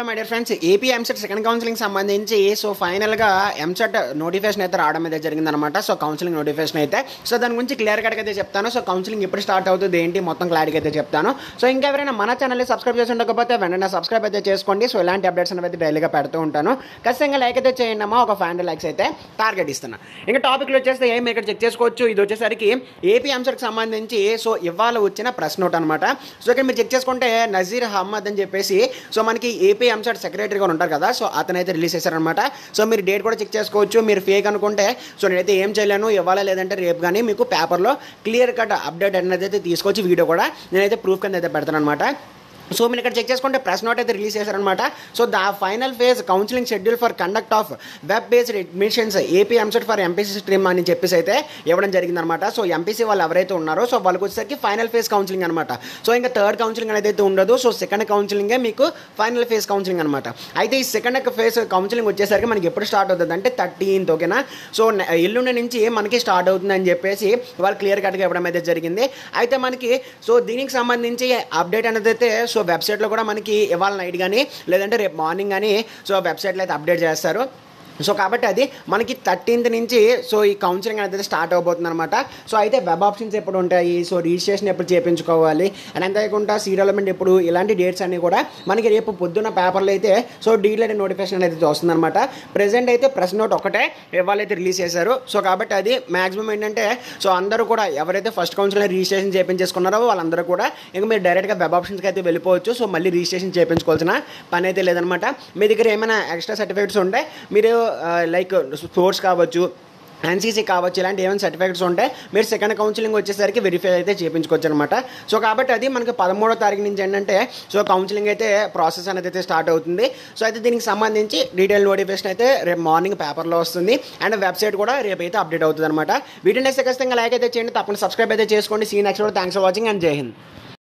hello my dear friends AP EAMCET second counselling సంబంధించి so ఫైనల్గా EAMCET notification అయితే రావడం అయితే జరిగిందనమాట సో కౌన్సిలింగ్ నోటిఫికేషన్ అయితే సో దాని గురించి క్లియర్ కట్గా అయితే చెప్తాను సో కౌన్సిలింగ్ ఎప్పుడు స్టార్ట్ అవుతుంది ఏంటి మొత్తం క్లారిటీ అయితే చెప్తాను సో ఇంకా ఎవరైనా మన ఛానల్ని సబ్స్క్రైబ్ చేసి ఉండకపోతే వెంటనే సబ్స్క్రైబ్ అయితే చేసుకోండి సో ఇలాంటి అప్డేట్స్ అనేవి అయితే డైలీగా పెడుతూ ఉంటాను ఖచ్చితంగా లైక్ అయితే చేయండి అమ్మా ఒక ఫైవ్ హండ్రెడ్ లైక్స్ అయితే టార్గెట్ ఇస్తున్నా ఇంకా టాపిక్లో వచ్చేస్తే ఏం ఇక్కడ చెక్ చేసుకోవచ్చు ఇది వచ్చేసరికి ఏపీ ఎంసెట్కి సంబంధించి సో ఇవాళ వచ్చిన ప్రెస్ నోట్ అనమాట సో ఇక్కడ మీరు చెక్ చేసుకుంటే నజీర్ అహ్మద్ అని చెప్పేసి సో మనకి ఏపీ ఎంసెట్ సెక్రటరీ కూడా ఉంటారు కదా సో అతనైతే రిలీజ్ చేశారనమాట సో మీరు డేట్ కూడా చెక్ చేసుకోవచ్చు మీరు ఫేక్ అనుకుంటే సో నేనైతే ఏం చేయలేను ఇవ్వాలా లేదంటే రేపు కానీ మీకు పేపర్లో క్లియర్ కట్ అప్డేట్ అనేది అయితే తీసుకొచ్చి వీడియో కూడా నేనైతే ప్రూఫ్ కింద అయితే పెడతాను అనమాట సో మీరు ఇక్కడ చెక్ చేసుకుంటే ప్రెస్ నోట్ అయితే రిలీజ్ చేశారనమాట so the final phase counselling schedule for conduct of web based admissions AP EAMCET for MPC stream అని చెప్పేసి అయితే ఇవ్వడం జరిగిందనమాట సో ఎంపీసీ వాళ్ళు ఎవరైతే ఉన్నారో సో వాళ్ళకి వచ్చేసరికి ఫైనల్ ఫేజ్ కౌన్సిలింగ్ అనమాట సో ఇంకా థర్డ్ కౌన్సిలింగ్ అనేది అయితే ఉండదు సో సెకండ్ కౌన్సిలింగే మీకు ఫైనల్ ఫేజ్ కౌన్సిలింగ్ అనమాట అయితే ఈ సెకండ్ ఫేజ్ కౌన్సిలింగ్ వచ్చేసరికి మనకి ఎప్పుడు స్టార్ట్ అవుతుంది అంటే థర్టీన్త్ ఓకేనా సో నె- ఎల్లుండి నుంచి మనకి స్టార్ట్ అవుతుంది అని చెప్పేసి వాళ్ళు క్లియర్ కట్గా ఇవ్వడం అయితే జరిగింది అయితే మనకి సో దీనికి సంబంధించి అప్డేట్ అనేది అయితే సో వెబ్సైట్లో కూడా మనకి ఇవాళ నైట్ కానీ లేదంటే రేపు మార్నింగ్ కానీ సో వెబ్సైట్లో అయితే అప్డేట్ చేస్తారు సో కాబట్టి అది మనకి థర్టీన్త్ నుంచి సో ఈ కౌన్సిలింగ్ అనేది స్టార్ట్ అవబోతుంది అనమాట సో అయితే వెబ్ ఆప్షన్స్ ఎప్పుడు ఉంటాయి సో రిజిస్ట్రేషన్ ఎప్పుడు చేయించుకోవాలి అండ్ అంతేకాకుండా సీరియల్మెంట్ ఎప్పుడు ఇలాంటి డేట్స్ అన్ని కూడా మనకి రేపు పొద్దున్న పేపర్లో అయితే సో డీటెయిల్ నోటిఫికేషన్ అనేది వస్తుంది అనమాట ప్రెసెంట్ అయితే ప్రెస్ నోట్ ఒకటే ఇవాళైతే రిలీజ్ చేశారు సో కాబట్టి అది మాక్సిమం ఏంటంటే సో అందరూ కూడా ఎవరైతే ఫస్ట్ కౌన్సిల్ రిజిస్ట్రేషన్ చేయించేసుకున్నారో వాళ్ళందరూ కూడా ఇంకా మీరు డైరెక్ట్గా వెబ్ ఆప్షన్స్కి అయితే వెళ్ళిపోవచ్చు సో మళ్ళీ రిజిస్ట్రేషన్ చేయించుకోవాల్సిన పని అయితే లేదనమాట మీ దగ్గర ఏమైనా ఎక్స్ట్రా సర్టిఫికేట్స్ ఉంటే మీరు లైక్ స్పోర్ట్స్ కావచ్చు ఎన్సీసీ కావచ్చు ఇలాంటి ఏమైనా సర్టిఫికేట్స్ ఉంటే మీరు సెకండ్ కౌన్సిలింగ్ వచ్చేసరికి వెరిఫై అయితే చేయించుకోవచ్చు అనమాట సో కాబట్టి అది మనకి పదమూడో తారీఖు నుంచి ఏంటంటే సో కౌన్సిలింగ్ అయితే ప్రాసెస్ అనేది అయితే స్టార్ట్ అవుతుంది సో అయితే దీనికి సంబంధించి డీటెయిల్ నోటిఫికేషన్ అయితే రేపు మార్నింగ్ పేపర్లో వస్తుంది అండ్ వెబ్సైట్ కూడా రేపు అయితే అప్డేట్ అవుతుంది అనమాట వీటిని ఖచ్చితంగా లైక్ అయితే చేయండి తప్పకుండా సబ్స్క్రైబ్ అయితే చేసుకోండి see next thanks for watching and Jai Hind